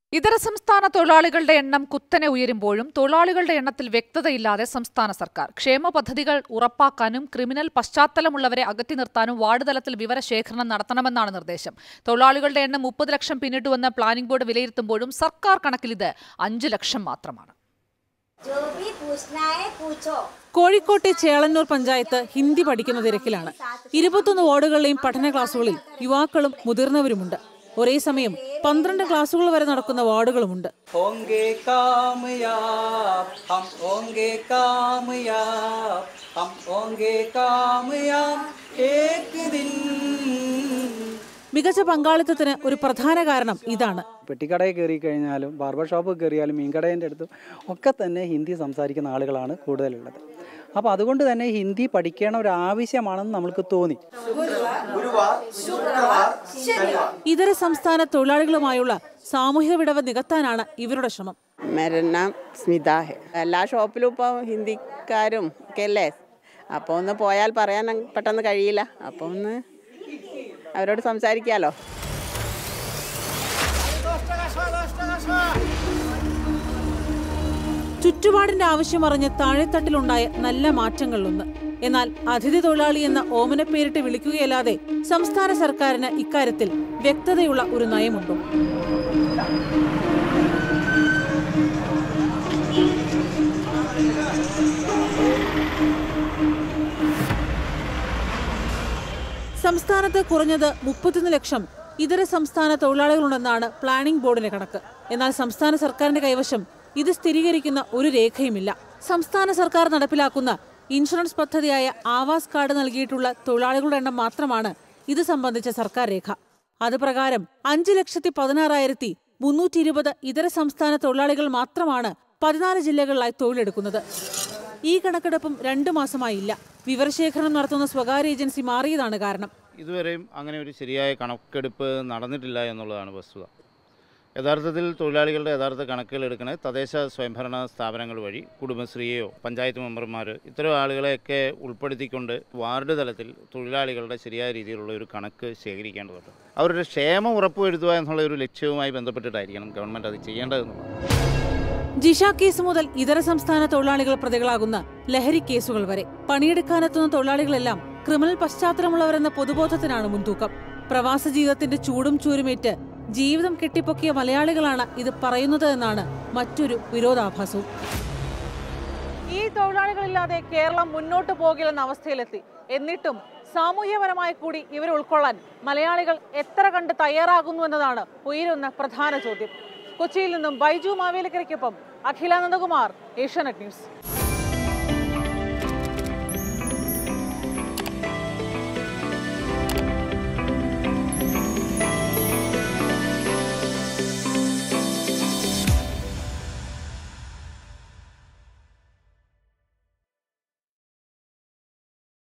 ഇതര സംസ്ഥാന തൊഴിലാളികളുടെ എണ്ണം കുത്തനെ ഉയരുമ്പോഴും തൊഴിലാളികളുടെ എണ്ണത്തിൽ വ്യക്തതയില്ലാതെ സംസ്ഥാന സർക്കാർ ക്ഷേമ പദ്ധതികൾ ഉറപ്പാക്കാനും ക്രിമിനൽ പശ്ചാത്തലമുള്ളവരെ അകറ്റി നിർത്താനും വാർഡ് തലത്തിൽ വിവരശേഖരണം നടത്തണമെന്നാണ് നിർദ്ദേശം തൊഴിലാളികളുടെ എണ്ണം മുപ്പത് ലക്ഷം പിന്നിട്ടുവെന്ന് പ്ലാനിംഗ് ബോർഡ് വിലയിരുത്തുമ്പോഴും സർക്കാർ കണക്കിൽ ഇത് അഞ്ച് ലക്ഷം മാത്രമാണ് जो भी पूछना है पूछो കോഴിക്കോട്ടെ ചേളന്നൂർ പഞ്ചായത്ത് ഹിന്ദി പഠിക്കുന്ന തിരക്കിലാണ് ഇരുപത്തൊന്ന് വാർഡുകളിലെയും പഠന ക്ലാസുകളിൽ യുവാക്കളും മുതിർന്നവരുമുണ്ട് ഒരേ സമയം പന്ത്രണ്ട് ക്ലാസുകൾ വരെ നടക്കുന്ന വാർഡുകളുമുണ്ട് होंगे कामयाब हम होंगे कामयाब हम होंगे कामयाब एक दिन മികച്ച പങ്കാളിത്തത്തിന് ഒരു പ്രധാന കാരണം ഇതാണ് പെട്ടിക്കടയിൽ കയറി കഴിഞ്ഞാലും ബാർബർ ഷോപ്പ് കയറിയാലും മീൻകടേൻ്റെ അടുത്തും ഒക്കെ തന്നെ ഹിന്ദി സംസാരിക്കുന്ന ആളുകളാണ് കൂടുതലുള്ളത് അപ്പോൾ അതുകൊണ്ട് തന്നെ ഹിന്ദി പഠിക്കേണ്ട ഒരു ആവശ്യമാണെന്ന് നമ്മൾക്ക് തോന്നി ഇതര സംസ്ഥാന തൊഴിലാളികളുമായുള്ള സാമൂഹിക വിടവ് നികത്താനാണ് ഇവരുടെ ശ്രമം मेरा नाम സ്മിത ഹെ എല്ലാ ഷോപ്പിലും ഇപ്പോൾ ഹിന്ദിക്കാരും ഒക്കെ അല്ലേ അപ്പോൾ ഒന്ന് പോയാൽ പറയാൻ പെട്ടെന്ന് കഴിയില്ല അപ്പോൾ ഒന്ന് അവരോട് സംസാരിക്കാമല്ലോ ചുറ്റുപാടിന്റെ ആവശ്യം അറിഞ്ഞ് താഴെത്തട്ടിലുണ്ടായ നല്ല മാറ്റങ്ങളിലൊന്ന് എന്നാൽ അതിഥി തൊഴിലാളി എന്ന ഓമനപ്പേരിട്ട് വിളിക്കുകയല്ലാതെ സംസ്ഥാന സർക്കാരിന് ഇക്കാര്യത്തിൽ വ്യക്തതയുള്ള ഒരു നയമുണ്ടോ സംസ്ഥാനത്ത് കുറഞ്ഞത് മുപ്പത്തിയൊന്ന് ലക്ഷം ഇതര സംസ്ഥാന തൊഴിലാളികളുണ്ടെന്നാണ് പ്ലാനിംഗ് ബോർഡിന്റെ കണക്ക് എന്നാൽ സംസ്ഥാന സർക്കാരിന്റെ കൈവശം ഇത് സ്ഥിരീകരിക്കുന്ന ഒരു രേഖയുമില്ല സംസ്ഥാന സർക്കാർ നടപ്പിലാക്കുന്ന ഇൻഷുറൻസ് പദ്ധതിയായ ആവാസ് കാർഡ് നൽകിയിട്ടുള്ള തൊഴിലാളികളുടെ എണ്ണം മാത്രമാണ് ഇത് സംബന്ധിച്ച സർക്കാർ രേഖ അത് പ്രകാരം അഞ്ച് ലക്ഷത്തി പതിനാറായിരത്തി മുന്നൂറ്റി ഇരുപത് ഇതര സംസ്ഥാന തൊഴിലാളികൾ മാത്രമാണ് പതിനാല് ജില്ലകളിലായി തൊഴിലെടുക്കുന്നത് ഈ കണക്കെടുപ്പും രണ്ടു മാസമായില്ല വിവരശേഖരണം നടത്തുന്ന സ്വകാര്യ ഏജൻസി മാറിയതാണ് കാരണം ഇതുവരെയും അങ്ങനെ ഒരു ശരിയായ കണക്കെടുപ്പ് നടന്നിട്ടില്ല എന്നുള്ളതാണ് വസ്തുത യഥാർത്ഥത്തിൽ തൊഴിലാളികളുടെ യഥാർത്ഥ കണക്കുകൾ എടുക്കുന്നത് തദ്ദേശ സ്വയംഭരണ സ്ഥാപനങ്ങൾ വഴി കുടുംബശ്രീയോ പഞ്ചായത്ത് മെമ്പർമാർ ഇത്തരം ആളുകളെയൊക്കെ ഉൾപ്പെടുത്തിക്കൊണ്ട് വാർഡ് തലത്തിൽ തൊഴിലാളികളുടെ ശരിയായ രീതിയിലുള്ള ഒരു കണക്ക് ശേഖരിക്കേണ്ടതുണ്ട് അവരുടെ ക്ഷേമം ഉറപ്പുവരുത്തുക എന്നുള്ള ഒരു ലക്ഷ്യവുമായി ബന്ധപ്പെട്ടിട്ടായിരിക്കണം ഗവൺമെൻറ് അത് ചെയ്യേണ്ടതെന്നുള്ളത് ജിഷ കേസ് മുതൽ ഇതര സംസ്ഥാന തൊഴിലാളികൾ പ്രതികളാകുന്ന ലഹരി കേസുകൾ വരെ പണിയെടുക്കാനെത്തുന്ന തൊഴിലാളികളെല്ലാം ക്രിമിനൽ പശ്ചാത്തലമുള്ളവരെന്ന പൊതുബോധത്തിനാണ് മുൻതൂക്കം പ്രവാസ ജീവിതത്തിന്റെ ചൂടും ചൂരുമേറ്റ് ജീവിതം കെട്ടിപ്പൊക്കിയ മലയാളികളാണ് ഇത് പറയുന്നത് എന്നാണ് മറ്റൊരു വിരോധാഭാസവും ഈ തൊഴിലാളികളില്ലാതെ കേരളം മുന്നോട്ട് പോകില്ലെന്ന അവസ്ഥയിലെത്തി എന്നിട്ടും സാമൂഹ്യപരമായി കൂടി ഇവരെ ഉൾക്കൊള്ളാൻ മലയാളികൾ എത്ര കണ്ട് തയ്യാറാകുന്നു എന്നതാണ് ഉയരുന്ന പ്രധാന ചോദ്യം കൊച്ചിയിൽ നിന്നും ബൈജു മാവേലിക്കരയ്ക്കൊപ്പം അഖിലാനന്ദകുമാർ ഏഷ്യാനെറ്റ് ന്യൂസ്